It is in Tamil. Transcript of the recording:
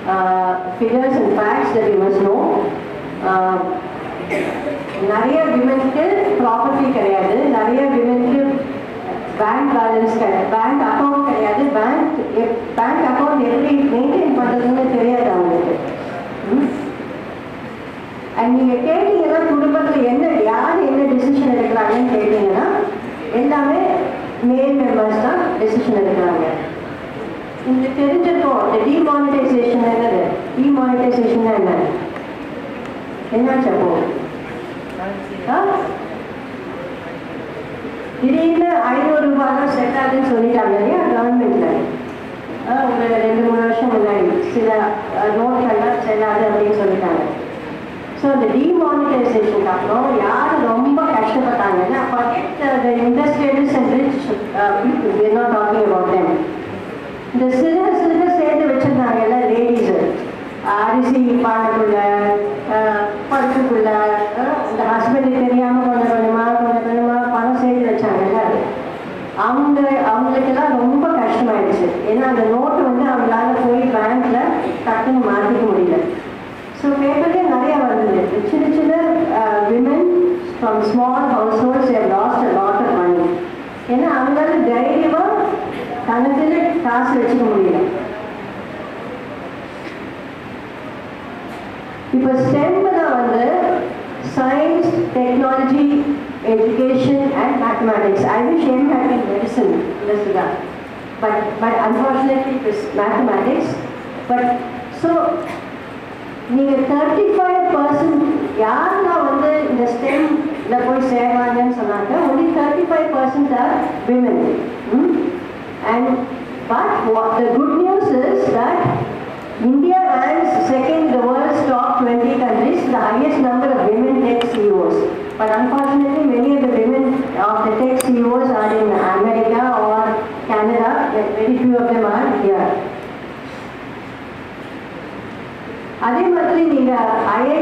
figures and facts that you must know. Uh, நிறைய விமென்க்கு ப்ராப்பர்ட்டி கிடையாது நிறைய விமென்க்கு பேங்க் பேலன்ஸ் கிடையாது பேங்க் அக்கௌண்ட் கிடையாது பேங்க் பேங்க் அக்கௌண்ட் எப்படி மெயின்டைன் பண்ணுறதுன்னு தெரியாது அவங்களுக்கு அண்ட் நீங்கள் கேட்டீங்கன்னா குடும்பத்தில் என்ன யார் என்ன டிசிஷன் எடுக்கிறாங்கன்னு கேட்டீங்கன்னா எல்லாமே மேல் மெம்பர்ஸ் தான் டிசிஷன் எடுக்கிறாங்க உங்களுக்கு தெரிஞ்சிருக்கும் இந்த டிமானிட்டைசேஷன் என்னது டிமானிட்டைசேஷன் என்ன என்னாச்சு அப்போ ஆ? திடீர்னு ஐநூறு ரூபாய் தான் செட் ஆகுதுன்னு சொல்லிட்டாங்க இல்லையா கவர்மெண்ட்ல ஒரு ரெண்டு மூணு வருஷம் முன்னாடி சில நோட்கள்லாம் செல்லாது அப்படின்னு சொல்லிட்டாங்க ஸோ இந்த டிமானிட்டைசேஷனுக்கு அப்புறம் யார் ரொம்ப கஷ்டப்பட்டாங்கன்னா bucket the industrialist and rich people not talking about them இந்த சிறு சிறு சேர்த்து வச்சிருந்தாங்கல்ல லேடிஸு அரிசி பானைக்குள்ள அஹ், பருப்புக்குள்ள அஹ், இந்த ஹஸ்பண்டுக்கு தெரியாமல் கொஞ்சம் கொஞ்சமாக கொஞ்சம் கொஞ்சமாக பணம் சேர்த்து வச்சாங்கல்ல அவங்க அவங்களுக்கெல்லாம் ரொம்ப கஷ்டமாயிடுச்சு ஏன்னா அந்த நோட்டு வந்து அவங்களால போய் பேங்க்ல டக்குன்னு மாற்றிக்க முடியல ஸோ பேப்பர்லேயே நிறைய வந்தது சின்ன சின்ன women from small households have lost a lot of money ஏன்னா அவங்களால தைரியமாக கணக்கில் காசு வச்சுக்க முடியல இப்போ ஸ்டெம்ல வந்து science technology education and mathematics I wish M had in medicine list but but unfortunately it is mathematics but so நீங்கள் தேர்ட்டி ஃபைவ் பர்சன்ட் யாரெல்லாம் வந்து இந்த ஸ்டெம்ல போய் சேருவாங்கன்னு சொன்னாங்க only thirty five percent are women and but the good news is that India ranks second in the world's top 20 countries, the highest number of women tech CEOs. But unfortunately, many of the women of the tech CEOs are in America or Canada. Very few of them are here. அதே மாதிரி நீங்க ஐஐ